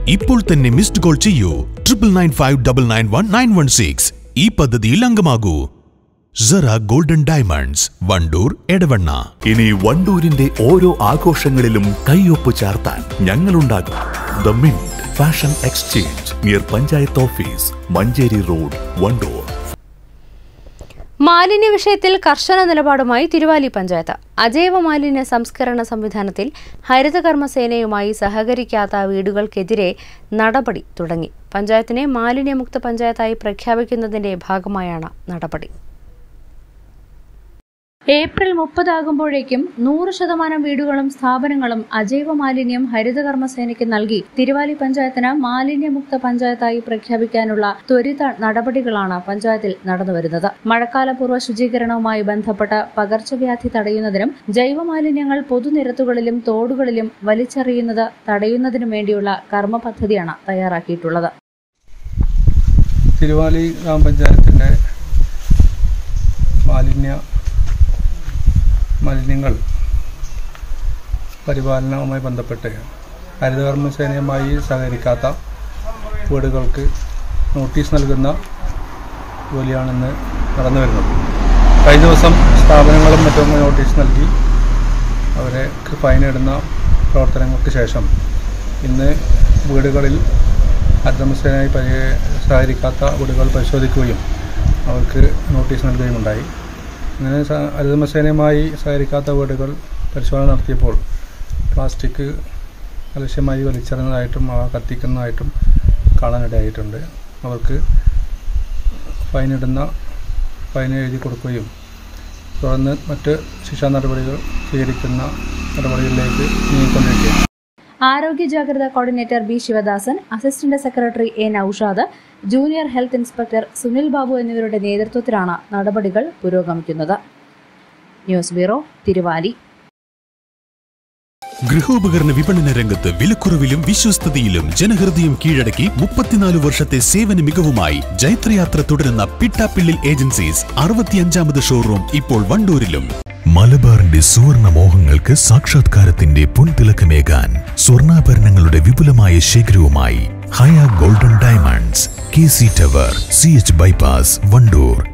ഇപ്പോൾ തന്നെ missed call ചെയ്യൂ triple nine five double nine one nine one six ഈ പദ്ധതിയിൽ അംഗമാകൂ സറ ഗോൾഡൻ ഡയമണ്ട്സ് വണ്ടൂർ എടവണ്ണ ഇനി വണ്ടൂരിന്റെ ഓരോ ആഘോഷങ്ങളിലും കൈയൊപ്പ് ചാർത്താൻ ഞങ്ങളുണ്ടാകും the mint fashion exchange near panchayat office Manjeri road Wandoor മാലിന്യ വിഷയത്തിൽ കർശന നിലപാടുമായി തിരുവാലി പഞ്ചായത്ത് അജൈവ മാലിന്യ സംസ്കരണ സംവിധാനത്തിൽ ഹരിതകർമ്മസേനയുമായി സഹകരിക്കാത്ത വീടുകൾക്കെതിരെ നടപടി തുടങ്ങി പഞ്ചായത്തിനെ മാലിന്യമുക്ത പഞ്ചായത്തായി പ്രഖ്യാപിക്കുന്നതിന്റെ ഭാഗമായാണ് നടപടി ഏപ്രിൽ മുപ്പതാകുമ്പോഴേക്കും നൂറ് ശതമാനം വീടുകളും സ്ഥാപനങ്ങളും അജൈവ മാലിന്യം ഹരിതകർമ്മസേനയ്ക്ക് നൽകി തിരുവാലി പഞ്ചായത്തിന് മാലിന്യമുക്ത പഞ്ചായത്തായി പ്രഖ്യാപിക്കാനുള്ള ത്വരിത നടപടികളാണ് പഞ്ചായത്തിൽ നടന്നുവരുന്നത് മഴക്കാലപൂർവ്വ ശുചീകരണവുമായി ബന്ധപ്പെട്ട പകർച്ചവ്യാധി തടയുന്നതിനും ജൈവ മാലിന്യങ്ങൾ പൊതുനിരത്തുകളിലും തോടുകളിലും വലിച്ചെറിയുന്നത് തടയുന്നതിനും വേണ്ടിയുള്ള കർമ്മ പദ്ധതിയാണ് തയ്യാറാക്കിയിട്ടുള്ളത് തിരുവാലി ഗ്രാമപഞ്ചായത്തിൻ്റെ മാലിന്യ മാലിന്യങ്ങൾ പരിപാലനവുമായി ബന്ധപ്പെട്ട് ഹരിതകർമ്മസേനയുമായി സഹകരിക്കാത്ത വീടുകൾക്ക് നോട്ടീസ് നൽകുന്ന ജോലിയാണിന്ന് നടന്നു വരുന്നത് കഴിഞ്ഞ ദിവസം സ്ഥാപനങ്ങളും മറ്റും നോട്ടീസ് നൽകി അവരെ ഫൈൻ ഇടുന്ന പ്രവർത്തനങ്ങൾക്ക് ശേഷം ഇന്ന് വീടുകളിൽ ഹരിതകർമ്മസേനയായി പരി സഹകരിക്കാത്ത വീടുകൾ പരിശോധിക്കുകയും അവർക്ക് നോട്ടീസ് നൽകുകയുമുണ്ടായി അങ്ങനെ സ- ഹരിതകർമ്മസേനയുമായി സഹകരിക്കാത്ത വീടുകൾ പരിശോധന നടത്തിയപ്പോൾ പ്ലാസ്റ്റിക് അലക്ഷ്യമായി വലിച്ചെറിഞ്ഞതായിട്ടും അവ കത്തിക്കുന്നതായിട്ടും കാണാനിടയായിട്ടുണ്ട് അവർക്ക് ഫൈനിടുന്ന ഫൈൻ എഴുതി കൊടുക്കുകയും തുടർന്ന് മറ്റ് ശിക്ഷാ നടപടികൾ സ്വീകരിക്കുന്ന നടപടികളിലേക്ക് നീങ്ങിക്കൊണ്ടിരിക്കുകയാണ് ആരോഗ്യ ജാഗ്രതാ coordinator B Sivadasan assistant secretary A Naushad junior health inspector Sunil Babu എന്നിവരുടെ നേതൃത്വത്തിലാണ് നടപടികൾ പുരോഗമിക്കുന്നത് ന്യൂസ് ബ്യൂറോ തിരുവാലി ഗൃഹോപകരണ വിപണന രംഗത്ത് വിലക്കുറവിലും വിശ്വസ്തതയിലും ജനഹൃദയം കീഴടക്കി മുപ്പത്തിനാല് വർഷത്തെ സേവന മികവുമായി ജൈത്രയാത്ര തുടരുന്ന പിട്ടാപ്പിള്ളിൽ ഏജൻസീസ് അറുപത്തിയഞ്ചാമത് ഷോറൂം ഇപ്പോൾ വണ്ടൂരിലും മലബാറിന്റെ സുവർണ മോഹങ്ങൾക്ക് സാക്ഷാത്കാരത്തിന്റെ പൊൻതിളക്കമേകാൻ സ്വർണ്ണാഭരണങ്ങളുടെ വിപുലമായ ശേഖരവുമായി Haya golden diamonds K C tower C H bypass Wandoor